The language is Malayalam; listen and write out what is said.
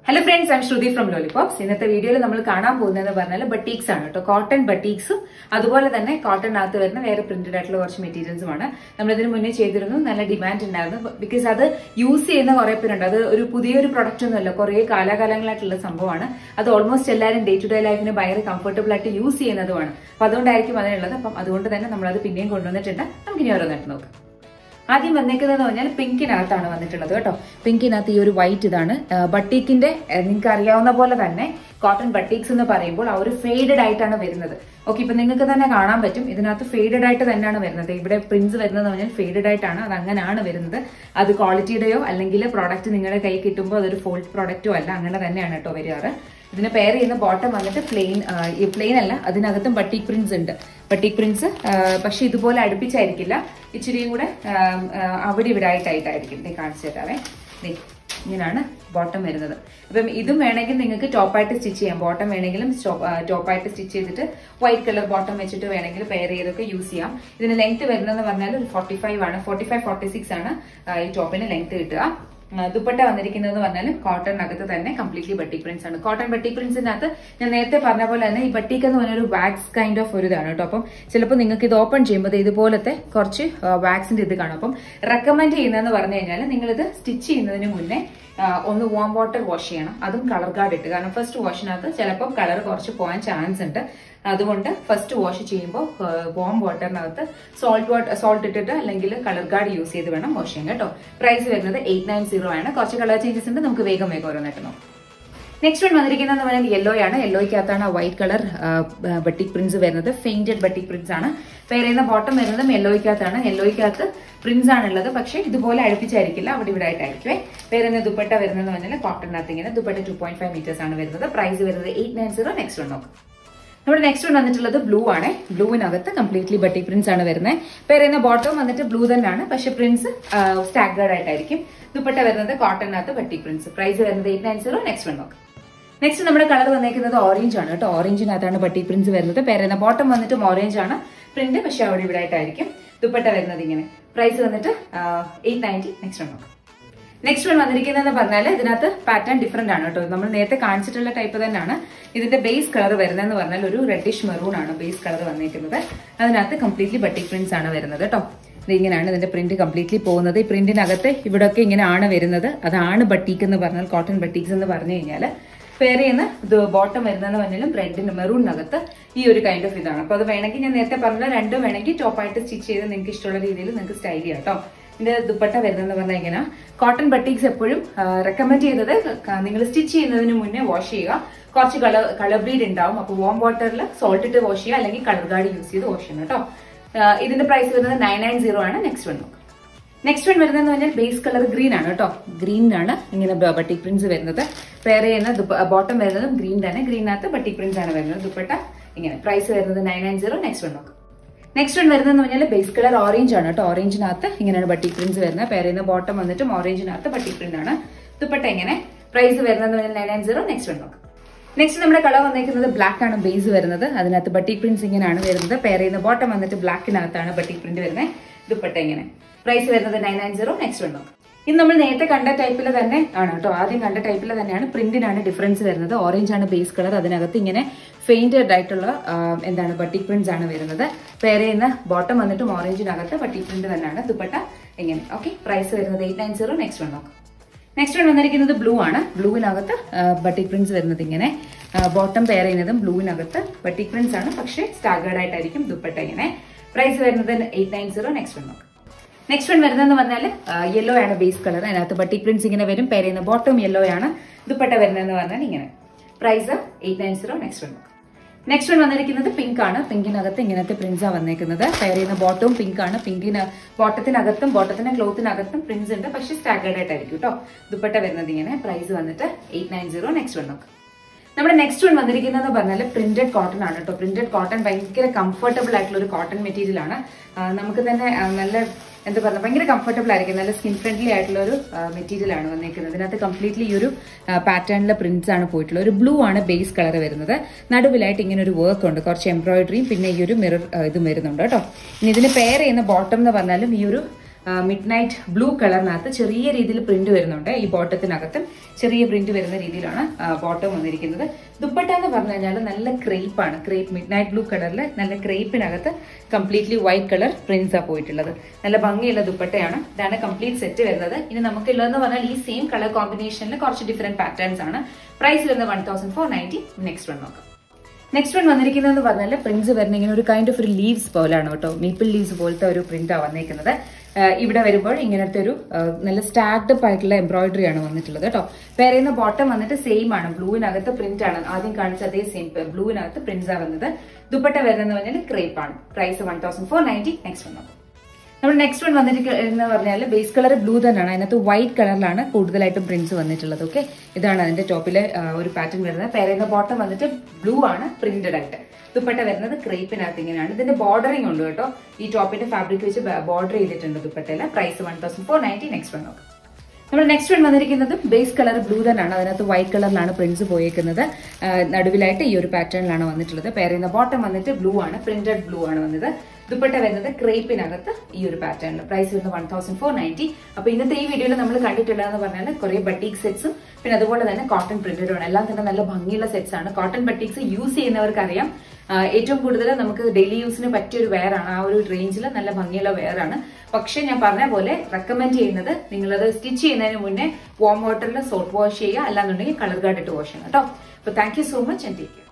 hello friends I'm Shruti from Lollipops ഇന്നത്തെ വീഡിയോയിൽ നമ്മൾ കാണാൻ പോകുന്നതെന്ന് പറഞ്ഞാൽ ബട്ടീക്സ് ആണ് കേട്ടോ കോട്ടൺ ബട്ടീക്സും അതുപോലെ തന്നെ കോട്ടണിനകത്ത് വരുന്ന വേറെ പ്രിന്റഡ് ആയിട്ടുള്ള കുറച്ച് മെറ്റീരിയൽസുമാണ് നമ്മൾ ഇതിന് മുന്നേ ചെയ്തിരുന്നു നല്ല ഡിമാൻഡ് ഉണ്ടായിരുന്നു ബിക്കോസ് അത് യൂസ് ചെയ്യുന്ന കുറെ പേരുണ്ട് അത് ഒരു പുതിയൊരു പ്രൊഡക്റ്റ് ഒന്നുമല്ല കുറേ കാലാകാലങ്ങളായിട്ടുള്ള സംഭവമാണ് അത് ഓൾമോസ്റ്റ് എല്ലാവരും ഡേ ടു ഡേ ലൈഫിന് ഭയങ്കര കംഫർട്ടബിൾ ആയിട്ട് യൂസ് ചെയ്യുന്നതുമാണ് അപ്പൊ അതുകൊണ്ടായിരിക്കും അതിനുള്ളത് അപ്പം അതുകൊണ്ട് തന്നെ നമ്മളത് പിന്നെയും കൊണ്ടുവന്നിട്ടുണ്ട് നമുക്ക് ഇനി ഓരോന്നായിട്ട് നോക്കാം ആദ്യം വന്നേക്കുന്നത് പറഞ്ഞാൽ പിങ്കിനകത്താണ് വന്നിട്ടുള്ളത് കേട്ടോ പിങ്കിനകത്ത് ഈ ഒരു വൈറ്റ് ഇതാണ് ആ, ബട്ടീക്കിന്റെ നിങ്ങൾക്ക് അറിയാവുന്ന പോലെ തന്നെ കോട്ടൺ ബട്ടീക്സ് എന്ന് പറയുമ്പോൾ ആ ഒരു ഫെയ്ഡഡ് ആയിട്ടാണ് വരുന്നത് ഓക്കെ ഇപ്പൊ നിങ്ങൾക്ക് തന്നെ കാണാൻ പറ്റും ഇതിനകത്ത് ഫെയ്ഡഡ് ആയിട്ട് തന്നെയാണ് വരുന്നത് ഇവിടെ പ്രിന്റ്സ് വരുന്നത് പറഞ്ഞാൽ ഫെയ്ഡഡ് ആയിട്ടാണ് അത് അങ്ങനെയാണ് വരുന്നത് അത് ക്വാളിറ്റിയുടെയോ അല്ലെങ്കിൽ പ്രോഡക്റ്റ് നിങ്ങളുടെ കൈ കിട്ടുമ്പോൾ അതൊരു ഫോൾട്ട് പ്രോഡക്റ്റോ അല്ല അങ്ങനെ തന്നെയാണ് കേട്ടോ വരാറ് ഇതിന് പെയർ ചെയ്യുന്ന ബോട്ടം വന്നിട്ട് പ്ലെയിൻ ഈ പ്ലെയിൻ അല്ല അതിനകത്തും ബട്ടീക് പ്രിന്റ്സ് ഉണ്ട് ബട്ടീക് പ്രിന്റ്സ് പക്ഷെ ഇതുപോലെ അടുപ്പിച്ചായിരിക്കില്ല ഇച്ചിരിയും കൂടെ ആ, ആ, അവിടെ ഇവിടെ ആയിട്ടായിട്ടായിരിക്കും ദേ കാണിച്ചു തരാവേ ദേ ഇങ്ങനെയാണ് ബോട്ടം വരുന്നത് അപ്പം ഇതും വേണമെങ്കിൽ നിങ്ങൾക്ക് ടോപ്പായിട്ട് സ്റ്റിച്ച് ചെയ്യാം ബോട്ടം വേണമെങ്കിലും ടോപ്പായിട്ട് സ്റ്റിച്ച് ചെയ്തിട്ട് വൈറ്റ് കളർ ബോട്ടം വെച്ചിട്ട് വേണമെങ്കിൽ പെയർ ചെയ്തൊക്കെ യൂസ് ചെയ്യാം ഇതിന് ലെങ്ത് വരുന്നതെന്ന് പറഞ്ഞാൽ ഒരു ഫോർട്ടി ഫൈവ് ആണ് ഫോർട്ടി ഫൈവ് ഫോർട്ടി സിക്സ് ആണ് ആ, ഈ ടോപ്പിന് ലെങ്ത് കിട്ടുക ആ, ദുപ്പട്ട വന്നിരിക്കുന്നത് പറഞ്ഞാൽ കോട്ടണിനകത്ത് തന്നെ കംപ്ലീറ്റ്ലി ബട്ടിക് പ്രിന്റ്സ് ആണ് കോട്ടൺ ബട്ടിക് പ്രിന്റ്സിനകത്ത് ഞാൻ നേരത്തെ പറഞ്ഞ പോലെ തന്നെ ഈ ബട്ടിക് എന്ന് പറഞ്ഞ ഒരു വാക്സ് കൈൻഡ് ഓഫ് ഒരു ഇതാണ് കേട്ടോ അപ്പം ചിലപ്പോൾ നിങ്ങൾക്ക് ഇത് ഓപ്പൺ ചെയ്യുമ്പോൾ ദേ ഇതുപോലത്തെ കുറച്ച് വാക്സിന്റെ ഇത് കാണും അപ്പം റെക്കമെൻഡ് ചെയ്യുന്നതെന്ന് പറഞ്ഞു കഴിഞ്ഞാൽ നിങ്ങളിത് സ്റ്റിച്ച് ചെയ്യുന്നതിന് മുന്നേ ആ, ഒന്ന് വാം വാട്ടർ വാഷ് ചെയ്യണം അതും കളർ ഗാർഡ് ഇട്ട് കാരണം ഫസ്റ്റ് വാഷിനകത്ത് ചിലപ്പോൾ കളർ കുറച്ച് പോകാൻ ചാൻസ് ഉണ്ട് അതുകൊണ്ട് ഫസ്റ്റ് വാഷ് ചെയ്യുമ്പോൾ വാം വാട്ടറിനകത്ത് സോൾട്ട് വാട്ടർ സോൾട്ട് ഇട്ടിട്ട് അല്ലെങ്കിൽ കളർ ഗാർഡ് യൂസ് ചെയ്ത് വേണം വാഷ് ചെയ്യാൻ കേട്ടോ പ്രൈസ് വരുന്നത് എയ്റ്റ് നയൻ സീറോ ആണ് കുറച്ച് കളർ ചേഞ്ചസ് ഉണ്ട് നമുക്ക് വേഗം വേഗം ഓരോന്നായിട്ട് നോക്കാം നെക്സ്റ്റ് വൺ വന്നിരിക്കുന്നത് പറഞ്ഞാൽ യെല്ലോ ആണ് യെല്ലോയ്ക്കകത്താണ് വൈറ്റ് കളർ ബട്ടിക് പ്രിന്റ്സ് വരുന്നത് ഫെയിന്റഡ് ബട്ടിക് പ്രിന്റ്സ് ആണ് പേര് ചെയ്യുന്ന ബോട്ടം വരുന്നതും യെല്ലോയ്ക്കകത്താണ് യെല്ലോയ്ക്കകത്ത് പ്രിന്റ്സ് ആണുള്ളത് പക്ഷേ ഇതുപോലെ അടുപ്പിച്ചായിരിക്കില്ല അവിടെ ഇവിടെ ആയിട്ടായിരിക്കുമേ പേരുന്ന ദുപ്പട്ട വരുന്നത് പറഞ്ഞാൽ കോട്ടണിനകത്ത് ഇങ്ങനെ dupatta two point five metres ആണ് വരുന്നത് പ്രൈസ് വരുന്നത് eight nine zero next one നോക്കാം നമ്മുടെ നെക്സ്റ്റ് വൺ വന്നിട്ടുള്ളത് ബ്ലൂ ആണ് ബ്ലൂവിനകത്ത് കംപ്ലീറ്റ്ലി ബട്ടി പ്രിന്റ്സ് ആണ് വരുന്നത് പേരുന്ന ബോട്ടം വന്നിട്ട് ബ്ലൂ തന്നെയാണ് പക്ഷെ പ്രിന്റ്സ് സ്റ്റാഗ്ഗേർഡ് ആയിട്ടായിരിക്കും ദുപ്പട്ട വരുന്നത് കോട്ടണിനകത്ത് ബട്ടി പ്രിന്റ്സ് പ്രൈസ് വരുന്നത് eight nine zero next one നോക്കാം നെക്സ്റ്റ് നമ്മുടെ കളർ വന്നേക്കുന്നത് ഓറഞ്ച് ആണ് കേട്ടോ ഓറഞ്ചിനകത്താണ് ബട്ടി പ്രിന്റ്സ് വരുന്നത് പേരുന്ന ബോട്ടം വന്നിട്ടും ഓറഞ്ച് ആണ് പ്രിന്റ് പക്ഷെ അവിടെ ഇവിടെ ആയിട്ടായിരിക്കും ദുപ്പട്ട വരുന്നത് ഇങ്ങനെ പ്രൈസ് വന്നിട്ട് എയ്റ്റ് നയൻറ്റി നെക്സ്റ്റ് വൺ നോക്കാം നെക്സ്റ്റ് വൺ വന്നിരിക്കുന്നതെന്ന് പറഞ്ഞാൽ ഇതിനകത്ത് പാറ്റേൺ ഡിഫറെന്റ് ആണ് കേട്ടോ നമ്മൾ നേരത്തെ കാണിച്ചിട്ടുള്ള ടൈപ്പ് തന്നെയാണ് ഇതിന്റെ ബേസ് കളർ വരുന്നതെന്ന് പറഞ്ഞാൽ ഒരു റെഡിഷ് മെറൂൺ ആണ് ബേസ് കളർ വന്നിരിക്കുന്നത് അതിനകത്ത് കംപ്ലീറ്റ്ലി ബട്ടിക് പ്രിന്റ്സ് ആണ് വരുന്നത് കേട്ടോ ഇത് ഇങ്ങനെയാണ് ഇതിന്റെ പ്രിന്റ് കംപ്ലീറ്റ്ലി പോകുന്നത് ഈ പ്രിന്റിനകത്ത് ഇവിടെയൊക്കെ ഇങ്ങനെയാണ് വരുന്നത് അതാണ് ബട്ടീക്ക് എന്ന് പറഞ്ഞാൽ കോട്ടൺ ബട്ടീക്സ് എന്ന് പറഞ്ഞു കഴിഞ്ഞാൽ പെയർ ചെയ്യുന്ന ഇത് ബോട്ടം വരുന്നതെന്ന് പറഞ്ഞാലും റെഡിന് മെറൂണിനകത്ത് ഈ ഒരു കൈൻഡ് ഓഫ് ഇതാണ് അപ്പൊ അത് വേണമെങ്കിൽ ഞാൻ നേരത്തെ പറഞ്ഞ രണ്ടും വേണമെങ്കിൽ ടോപ്പായിട്ട് സ്റ്റിച്ച് ചെയ്ത് നിങ്ങൾക്ക് ഇഷ്ടമുള്ള രീതിയിൽ നിങ്ങൾക്ക് സ്റ്റൈൽ ചെയ്യാം കേട്ടോ ഇതിന്റെ ദുപ്പട്ട വരുന്നതെന്ന് പറഞ്ഞാൽ ഇങ്ങനെ കോട്ടൺ ബട്ടീക്സ് എപ്പോഴും റെക്കമെൻഡ് ചെയ്തത് നിങ്ങൾ സ്റ്റിച്ച് ചെയ്യുന്നതിന് മുന്നേ വാഷ് ചെയ്യുക കുറച്ച് കളർ കളർ ബ്രീഡ് ഉണ്ടാവും അപ്പോൾ വാം വാട്ടറിൽ സോൾട്ട് ഇട്ട് വാഷ് ചെയ്യുക അല്ലെങ്കിൽ കളർ ഗാർഡ് യൂസ് ചെയ്ത് വാഷ് ചെയ്യണം കേട്ടോ ആ, ഇതിന്റെ പ്രൈസ് വരുന്നത് നയൻ നയൻ സീറോ ആണ് നെക്സ്റ്റ് വൺ നോക്കാം നെക്സ്റ്റ് വൺ വരുന്നതെന്ന് പറഞ്ഞാൽ ബേസ് കളർ ഗ്രീൻ ആണ് കേട്ടോ ഗ്രീനിനാണ് ഇങ്ങനെ ബട്ടിക് പ്രിന്റ്സ് വരുന്നത് പെയർ ചെയ്യുന്ന ബോട്ടം വരുന്നതും ഗ്രീൻ തന്നെ ഗ്രീനകത്ത് ബട്ടിക് പ്രിന്റ്സ് ആണ് വരുന്നത് ദുപ്പട്ട ഇങ്ങനെ പ്രൈസ് വരുന്നത് nine nine zero next one നോക്കാം നെക്സ്റ്റ് വൺ വരുന്നതെന്ന് പറഞ്ഞാൽ ബേസ് കളർ ഓറഞ്ച് ആണ് കേട്ടോ ഓറഞ്ചിനകത്ത് ഇങ്ങനെയാണ് ബട്ടിക് പ്രിന്റ്സ് വരുന്നത് പേര് ചെയ്യുന്ന ബോട്ടം വന്നിട്ടും ഓറഞ്ചിനകത്ത് ബട്ടിക് പ്രിന്റ് ആണ് ദുപ്പട്ട ഇങ്ങനെ പ്രൈസ് വരുന്നതെന്ന് പറഞ്ഞാൽ nine nine zero next one നോക്കാം നെക്സ്റ്റ് നമ്മുടെ കളർ വന്നിരിക്കുന്നത് ബ്ലാക്ക് ആണ് ബേസ് വരുന്നത് അതിനകത്ത് ബട്ടിക് പ്രിന്റ്സ് ഇങ്ങനെയാണ് വരുന്നത് പെയർ ചെയ്യുന്ന ബോട്ടം വന്നിട്ട് ബ്ലാക്കിനകത്താണ് ബട്ടിക് പ്രിന്റ് വരുന്നത് ദുപ്പട്ട ഇങ്ങനെ പ്രൈസ് വരുന്നത് nine nine zero next one നോക്കാം ഇത് നമ്മൾ നേരത്തെ കണ്ട ടൈപ്പിൽ തന്നെ ആണ് കേട്ടോ ആദ്യം കണ്ട ടൈപ്പിൽ തന്നെയാണ് പ്രിന്റിനാണ് ഡിഫറൻസ് വരുന്നത് ഓറഞ്ച് ആണ് ബേസ് കളർ അതിനകത്ത് ഇങ്ങനെ ഫെയിന്റഡ് ആയിട്ടുള്ള ആ, എന്താണ് ബട്ടിക് പ്രിന്റ്സ് ആണ് വരുന്നത് പേര് ചെയ്യുന്ന ബോട്ടം വന്നിട്ടും ഓറഞ്ചിനകത്ത് ബട്ടിക് പ്രിന്റ് തന്നെയാണ് ദുപ്പട്ട ഇങ്ങനെ ഓക്കെ പ്രൈസ് വരുന്നത് eight nine zero next one നോക്കാം നെക്സ്റ്റ് വൺ വന്നിരിക്കുന്നത് ബ്ലൂ ആണ് ബ്ലൂവിനകത്ത് ബട്ടിക് പ്രിന്റ്സ് വരുന്നത് ഇങ്ങനെ ബോട്ടം പെയർ ചെയ്യുന്നതും ബ്ലൂവിനകത്ത് ബട്ടിക് പ്രിന്റ്സ് ആണ് പക്ഷേ സ്റ്റാഗേർഡ് ആയിട്ടായിരിക്കും ദുപ്പട്ട ഇങ്ങനെ പ്രൈസ് വരുന്നത് eight nine zero next one നോക്കാം നെക്സ്റ്റ് വൺ വരുന്നതെന്ന് പറഞ്ഞാൽ യെല്ലോ ആണ് ബേസ് കളർ അതിനകത്ത് ബട്ടിക് പ്രിന്റ്സ് ഇങ്ങനെ വരും പെയർ ചെയ്യുന്ന ബോട്ടം യെല്ലോ ആണ് ദുപ്പട്ട വരുന്നതെന്ന് പറഞ്ഞാൽ ഇങ്ങനെ price eight nine zero next one നോക്കാം നെക്സ്റ്റ് വൺ വന്നിരിക്കുന്നത് പിങ്ക് ആണ് പിങ്കിനകത്ത് ഇങ്ങനത്തെ പ്രിന്റ്സ് ആണ് വന്നേക്കുന്നത് പെയർ ചെയ്യുന്ന ബോട്ടവും പിങ്ക് ആണ് പിങ്കിന് ബോട്ടത്തിനകത്തും ബോട്ടത്തിന്റെ ക്ലോത്തിനകത്തും പ്രിന്റ്സ് ഉണ്ട് പക്ഷെ സ്റ്റാഗേർഡ് ആയിട്ടായിരിക്കും കേട്ടോ ദുപ്പട്ട വരുന്നത് ഇങ്ങനെ പ്രൈസ് വന്നിട്ട് eight nine zero next one നോക്കാം നമ്മുടെ നെക്സ്റ്റ് വൺ വന്നിരിക്കുന്നത് പറഞ്ഞാൽ പ്രിന്റഡ് കോട്ടൺ ആണ് കേട്ടോ പ്രിന്റഡ് കോട്ടൺ ഭയങ്കര കംഫർട്ടബിൾ ആയിട്ടുള്ള ഒരു കോട്ടൺ മെറ്റീരിയൽ ആണ് ആ, നമുക്ക് തന്നെ ആ, നല്ല എന്താ പറയുക ഭയങ്കര കംഫർട്ടബിൾ ആയിരിക്കും നല്ല സ്കിൻ ഫ്രണ്ട്ലി ആയിട്ടുള്ള ഒരു മെറ്റീരിയൽ ആണ് വന്നിരിക്കുന്നത് ഇതിനകത്ത് കംപ്ലീറ്റ്ലി ഈ ഒരു പാറ്റേണിലെ പ്രിന്റ്സ് ആണ് പോയിട്ടുള്ളത് ഒരു ബ്ലൂ ആണ് ബേസ് കളർ വരുന്നത് നടുവിലായിട്ട് ഇങ്ങനെ ഒരു വർക്ക് ഉണ്ട് കുറച്ച് എംബ്രോയിഡറിയും പിന്നെ ഈ ഒരു മിറർ ഇതും വരുന്നുണ്ട് കേട്ടോ ഇനി ഇതിന് പെയർ ചെയ്യുന്ന ബോട്ടം എന്ന് പറഞ്ഞാലും ഈ ഒരു മിഡ് നൈറ്റ് ബ്ലൂ കളറിനകത്ത് ചെറിയ രീതിയിൽ പ്രിന്റ് വരുന്നുണ്ട് ഈ ബോട്ടത്തിനകത്തും ചെറിയ പ്രിന്റ് വരുന്ന രീതിയിലാണ് ബോട്ടം വന്നിരിക്കുന്നത് ദുപ്പട്ട എന്ന് പറഞ്ഞു കഴിഞ്ഞാൽ നല്ല ക്രേപ്പ് ആണ് ക്രേപ്പ് മിഡ് നൈറ്റ് ബ്ലൂ കളറിൽ നല്ല ക്രേപ്പിനകത്ത് കംപ്ലീറ്റ്ലി വൈറ്റ് കളർ പ്രിന്റ്സ് ആ പോയിട്ടുള്ളത് നല്ല ഭംഗിയുള്ള ദുപ്പട്ടയാണ് ഇതാണ് കംപ്ലീറ്റ് സെറ്റ് വരുന്നത് ഇനി നമുക്കുള്ളതെന്ന് പറഞ്ഞാൽ ഈ സെയിം കളർ കോമ്പിനേഷനിൽ കുറച്ച് ഡിഫറെന്റ് പാറ്റേൺസ് ആണ് പ്രൈസ് വരുന്നത് one thousand four ninety next one നോക്കാം നെക്സ്റ്റ് വൺ വന്നിരിക്കുന്നതെന്ന് പറഞ്ഞാൽ പ്രിന്റ്സ് വരുന്ന ഇങ്ങനെ ഒരു കൈൻഡ് ഓഫ് ഒരു ലീവ്സ് പോലാണ് കേട്ടോ മീപ്പിൾ ലീവ്സ് പോലത്തെ ഒരു പ്രിന്റാണ് വന്നിരിക്കുന്നത് ആഹ് ഇവിടെ വരുമ്പോൾ ഇങ്ങനത്തെ ഒരു ആഹ് നല്ല സ്റ്റാർട്ടപ്പ് ആയിട്ടുള്ള എംബ്രോയിഡറി ആണ് വന്നിട്ടുള്ളത് കേട്ടോ പേരെയുന്ന ബോട്ടം വന്നിട്ട് സെയിം ആണ് ബ്ലൂവിനകത്ത് പ്രിന്റ് ആണ് ആദ്യം കാണിച്ച അതേ സെയിം ബ്ലൂവിനകത്ത് പ്രിന്റ്സ് ആ വന്നത് ദുപ്പട്ട വരുന്നതെന്ന് പറഞ്ഞാൽ ക്രേപ്പ് ആണ് price one thousand four ninety next one നമ്മൾ നെക്സ്റ്റ് വൺ വന്നിരിക്കുന്ന പറഞ്ഞാൽ ബേസ് കളർ ബ്ലൂ തന്നെയാണ് അതിനകത്ത് വൈറ്റ് കളറിലാണ് കൂടുതലായിട്ടും പ്രിന്റ്സ് വന്നിട്ടുള്ളത് ഓക്കെ ഇതാണ് അതിന്റെ ടോപ്പിലെ ആ, ഒരു പാറ്റേൺ വരുന്നത് പേരുന്ന ബോട്ടം വന്നിട്ട് ബ്ലൂ ആണ് പ്രിന്റഡ് ആയിട്ട് ദുപ്പട്ട വരുന്നത് ക്രേപ്പിനകത്ത് ഇങ്ങനെയാണ് ഇതിന്റെ ബോർഡറിംഗ് ഉണ്ട് കേട്ടോ ഈ ടോപ്പിന്റെ ഫാബ്രിക് വെച്ച് ബോർഡർ ചെയ്തിട്ടുണ്ട് ദുപ്പട്ടയില് price one thousand four ninety next one നോക്കാം നമ്മൾ നെക്സ്റ്റ് വൺ വന്നിരിക്കുന്നത് ബേസ് കളർ ബ്ലൂ തന്നെയാണ് അതിനകത്ത് വൈറ്റ് കളറിലാണ് പ്രിന്റ്സ് പോയേക്കുന്നത് ആ, നടുവിലായിട്ട് ഈ ഒരു പാറ്റേണിലാണ് വന്നിട്ടുള്ളത് പേരുന്ന ബോട്ടം വന്നിട്ട് ബ്ലൂ ആണ് പ്രിന്റഡ് ബ്ലൂ ആണ് വന്നത് ദുപ്പട്ട വരുന്നത് ക്രേപ്പിനകത്ത് ഈ ഒരു പാറ്റേണിൽ പ്രൈസ് വരുന്നത് വൺ തൗസൻഡ് ഫോർ നയൻറ്റി അപ്പൊ ഇന്നത്തെ ഈ വീഡിയോയിൽ നമ്മൾ കണ്ടിട്ടുള്ളതെന്ന് പറഞ്ഞാൽ കുറെ ബട്ടീക് സെറ്റ്സും പിന്നെ അതുപോലെ തന്നെ കോട്ടൺ പ്രിന്റഡും ആണ് എല്ലാം തന്നെ നല്ല ഭംഗിയുള്ള സെറ്റ്സ് ആണ് കോട്ടൺ ബട്ടീക്സ് യൂസ് ചെയ്യുന്നവർക്ക് അറിയാം ആ, ഏറ്റവും കൂടുതൽ നമുക്ക് ഡെയിലി യൂസിന് പറ്റിയ ഒരു വെയർ ആണ് ആ ഒരു റേഞ്ചിൽ നല്ല ഭംഗിയുള്ള വെയർ ആണ് പക്ഷെ ഞാൻ പറഞ്ഞ പോലെ റെക്കമെൻഡ് ചെയ്യുന്നത് നിങ്ങളത് സ്റ്റിച്ച് ചെയ്യുന്നതിന് മുന്നേ വാം വാട്ടറിൽ സോട്ട് വാഷ് ചെയ്യുക അല്ലാന്നുണ്ടെങ്കിൽ കളർ ഗാർഡ് ഇട്ട് വാഷ് ചെയ്യണം കേട്ടോ അപ്പൊ thank you so much and take care